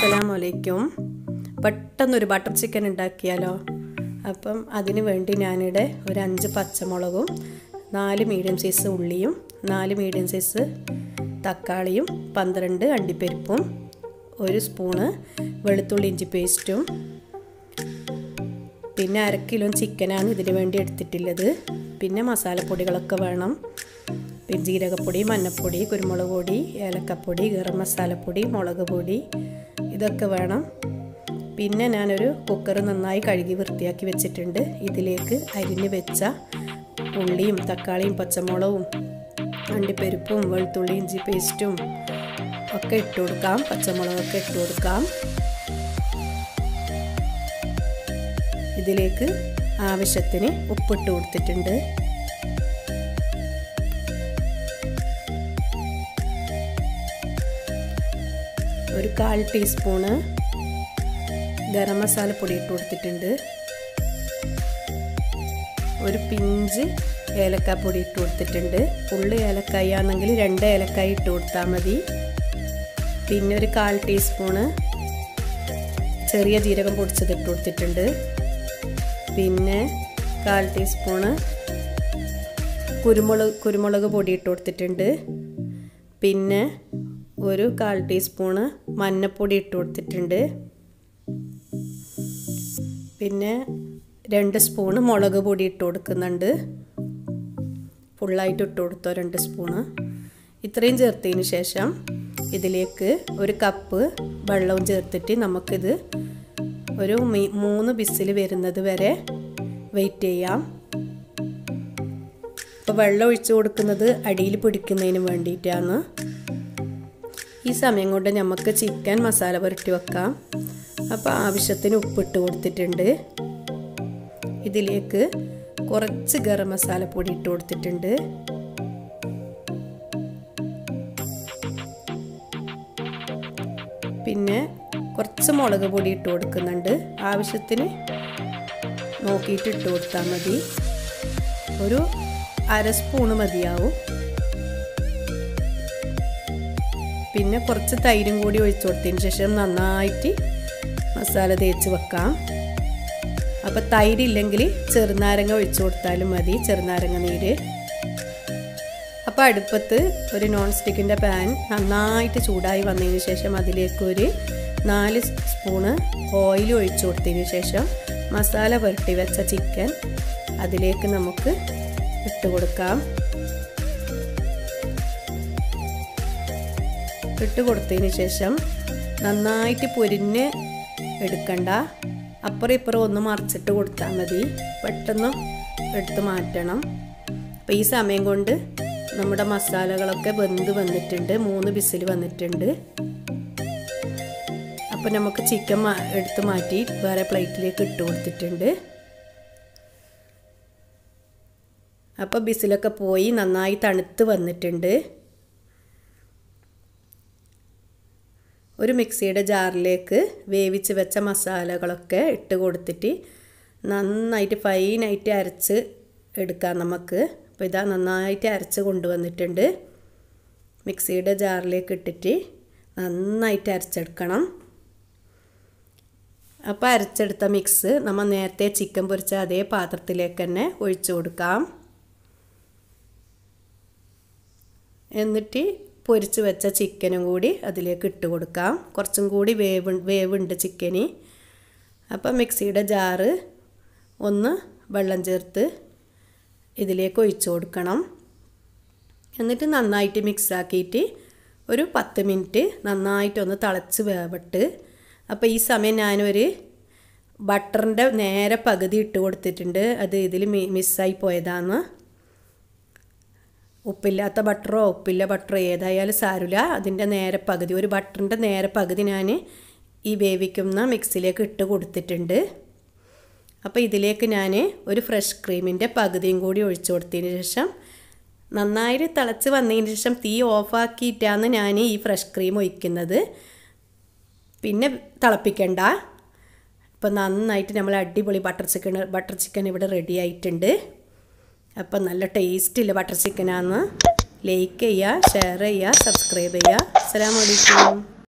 അസ്സലാമലൈക്കും പെട്ടെന്നൊരു butter chicken ഉണ്ടാക്കിയാലോ അപ്പം അതിന് വേണ്ടി ഞാനിവിടെ ഒരു അഞ്ച് പച്ചമുളകും നാല് മീഡിയം സൈസ് ഉള്ളിയും നാല് മീഡിയം സൈസ് തക്കാളിയും പന്ത്രണ്ട് അണ്ടിപ്പരിപ്പും ഒരു സ്പൂണ് വെളുത്തുള്ളി ഇഞ്ചി പേസ്റ്റും പിന്നെ അര കിലോ ചിക്കനാണ് ഇതിന് വേണ്ടി എടുത്തിട്ടുള്ളത് പിന്നെ മസാലപ്പൊടികളൊക്കെ വേണം പിന്നെ ജീരകപ്പൊടി മഞ്ഞൾപ്പൊടി കുരുമുളക് പൊടി ഏലക്കപ്പൊടി ഗരം മസാലപ്പൊടി മുളക് പൊടി ഇതൊക്കെ വേണം പിന്നെ ഞാനൊരു കുക്കർ നന്നായി കഴുകി വൃത്തിയാക്കി വെച്ചിട്ടുണ്ട് ഇതിലേക്ക് അരിഞ്ഞ് വെച്ച ഉള്ളിയും തക്കാളിയും പച്ചമുളകും അണ്ടിപ്പരിപ്പും വെളുത്തുള്ളി ഇഞ്ചി പേസ്റ്റും ഒക്കെ ഇട്ട് കൊടുക്കാം പച്ചമുളകൊക്കെ ഇട്ട് കൊടുക്കാം ഇതിലേക്ക് ആവശ്യത്തിന് ഉപ്പിട്ട് കൊടുത്തിട്ടുണ്ട് ഒരു കാൽ ടീസ്പൂണ് ഗരം മസാല പൊടി ഇട്ട് കൊടുത്തിട്ടുണ്ട് ഒരു പിഞ്ച് ഏലക്കാപ്പൊടി ഇട്ട് കൊടുത്തിട്ടുണ്ട് ഫുള്ള് ഏലക്കായ ആണെങ്കിൽ രണ്ട് ഏലക്കായ ഇട്ട് കൊടുത്താൽ മതി പിന്നെ ഒരു കാൽ ടീസ്പൂണ് ചെറിയ ജീരകം പൊടിച്ചത് ഇട്ട് കൊടുത്തിട്ടുണ്ട് പിന്നെ കാൽ ടീസ്പൂണ് കുരുമുളക് കുരുമുളക് പൊടി ഇട്ട് കൊടുത്തിട്ടുണ്ട് പിന്നെ ഒരു കാൽ ടീസ്പൂണ് മഞ്ഞൾപ്പൊടി ഇട്ട് കൊടുത്തിട്ടുണ്ട് പിന്നെ രണ്ട് സ്പൂണ് മുളക് പൊടി ഇട്ട് കൊടുക്കുന്നുണ്ട് ഫുള്ളായിട്ട് ഇട്ട് കൊടുത്തോ രണ്ട് സ്പൂണ് ഇത്രയും ചേർത്തതിന് ശേഷം ഇതിലേക്ക് ഒരു കപ്പ് വെള്ളവും ചേർത്തിട്ട് നമുക്കിത് ഒരു മൂന്ന് ബിസിൽ വരുന്നത് വരെ വെയിറ്റ് ചെയ്യാം ഇപ്പോൾ വെള്ളം ഒഴിച്ച് കൊടുക്കുന്നത് അടിയിൽ പിടിക്കുന്നതിന് വേണ്ടിയിട്ടാണ് ഈ സമയം കൊണ്ട് നമുക്ക് ചിക്കൻ മസാല പുരട്ടി വെക്കാം അപ്പോൾ ആവശ്യത്തിന് ഉപ്പിട്ട് കൊടുത്തിട്ടുണ്ട് ഇതിലേക്ക് കുറച്ച് ഗരം മസാല പൊടി ഇട്ട് കൊടുത്തിട്ടുണ്ട് പിന്നെ കുറച്ച് മുളക് പൊടി ഇട്ട് കൊടുക്കുന്നുണ്ട് ആവശ്യത്തിന് നോക്കിയിട്ട് ഇട്ട് കൊടുത്താൽ മതി ഒരു അര സ്പൂണ് മതിയാവും പിന്നെ കുറച്ച് തൈരും കൂടി ഒഴിച്ചു കൊടുത്തതിന് ശേഷം നന്നായിട്ട് മസാല തേച്ച് വെക്കാം അപ്പോൾ തൈരില്ലെങ്കിൽ ചെറുനാരങ്ങ ഒഴിച്ചു കൊടുത്താലും മതി ചെറുനാരങ്ങ നീര് അപ്പോൾ അടുപ്പത്ത് ഒരു നോൺ സ്റ്റിക്കിൻ്റെ പാൻ നന്നായിട്ട് ചൂടായി വന്നതിന് ശേഷം അതിലേക്ക് ഒരു നാല് സ്പൂണ് ഓയിൽ ഒഴിച്ചു കൊടുത്തതിന് ശേഷം മസാല പുരട്ടി വെച്ച ചിക്കൻ അതിലേക്ക് നമുക്ക് ഇട്ട് കൊടുക്കാം ഇട്ട് കൊടുത്തതിന് ശേഷം നന്നായിട്ട് പൊരിഞ്ഞ് എടുക്കണ്ട അപ്പുറം ഇപ്പുറം ഒന്ന് മറിച്ചിട്ട് കൊടുത്താൽ മതി പെട്ടെന്ന് എടുത്ത് മാറ്റണം അപ്പോൾ ഈ സമയം കൊണ്ട് നമ്മുടെ മസാലകളൊക്കെ വെന്ത് വന്നിട്ടുണ്ട് മൂന്ന് ബിസിൽ വന്നിട്ടുണ്ട് അപ്പോൾ നമുക്ക് ചിക്കൻ എടുത്ത് മാറ്റി വേറെ പ്ലേറ്റിലേക്ക് ഇട്ട് കൊടുത്തിട്ടുണ്ട് അപ്പോൾ ബിസിലൊക്കെ പോയി നന്നായി തണുത്ത് വന്നിട്ടുണ്ട് ഒരു മിക്സിയുടെ ജാറിലേക്ക് വേവിച്ച് വെച്ച മസാലകളൊക്കെ ഇട്ട് കൊടുത്തിട്ട് നന്നായിട്ട് ഫൈനായിട്ട് അരച്ച് എടുക്കാം നമുക്ക് അപ്പോൾ ഇതാ നന്നായിട്ട് അരച്ച് കൊണ്ടുവന്നിട്ടുണ്ട് മിക്സിയുടെ ജാറിലേക്ക് ഇട്ടിട്ട് നന്നായിട്ട് അരച്ചെടുക്കണം അപ്പോൾ അരച്ചെടുത്ത മിക്സ് നമ്മൾ നേരത്തെ ചിക്കൻ പൊരിച്ച അതേ പാത്രത്തിലേക്ക് തന്നെ ഒഴിച്ചു കൊടുക്കാം എന്നിട്ട് പൊരിച്ച് വെച്ച ചിക്കനും കൂടി അതിലേക്ക് ഇട്ട് കൊടുക്കാം കുറച്ചും കൂടി വേവ് വേവുണ്ട് ചിക്കന് അപ്പം മിക്സിയുടെ ജാറ് ഒന്ന് വെള്ളം ചേർത്ത് ഇതിലേക്ക് ഒഴിച്ചു കൊടുക്കണം എന്നിട്ട് നന്നായിട്ട് മിക്സ് ആക്കിയിട്ട് ഒരു പത്ത് മിനിറ്റ് നന്നായിട്ടൊന്ന് തിളച്ച് വേവട്ട് അപ്പോൾ ഈ സമയം ഞാനൊരു ബട്ടറിൻ്റെ നേരെ പകുതി ഇട്ട് കൊടുത്തിട്ടുണ്ട് അത് ഇതിൽ മിസ്സായി പോയതാണ് ഉപ്പില്ലാത്ത ബട്ടറോ ഉപ്പില്ല ബട്ടറോ ഏതായാലും സാരില്ല അതിൻ്റെ നേരെ പകുതി ഒരു ബട്ടറിൻ്റെ നേരെ പകുതി ഞാൻ ഈ വേവിക്കുന്ന മിക്സിലേക്ക് ഇട്ട് കൊടുത്തിട്ടുണ്ട് അപ്പോൾ ഇതിലേക്ക് ഞാൻ ഒരു ഫ്രഷ് ക്രീമിൻ്റെ പകുതിയും കൂടി ഒഴിച്ചു കൊടുത്തതിന് ശേഷം നന്നായിട്ട് തിളച്ച് വന്നതിന് ശേഷം തീ ഓഫാക്കിയിട്ടാണ് ഞാൻ ഈ ഫ്രഷ് ക്രീം ഒഴിക്കുന്നത് പിന്നെ തിളപ്പിക്കണ്ട അപ്പോൾ നന്നായിട്ട് നമ്മൾ അടിപൊളി ബട്ടർ ചിക്കൻ ബട്ടർ ചിക്കൻ ഇവിടെ റെഡി ആയിട്ടുണ്ട് അപ്പം നല്ല ടേസ്റ്റില്ല ബട്ടർ ചിക്കനാന്ന് ലൈക്ക് ചെയ്യുക ഷെയർ ചെയ്യുക സബ്സ്ക്രൈബ് ചെയ്യുക അസ്സാം വലൈക്കും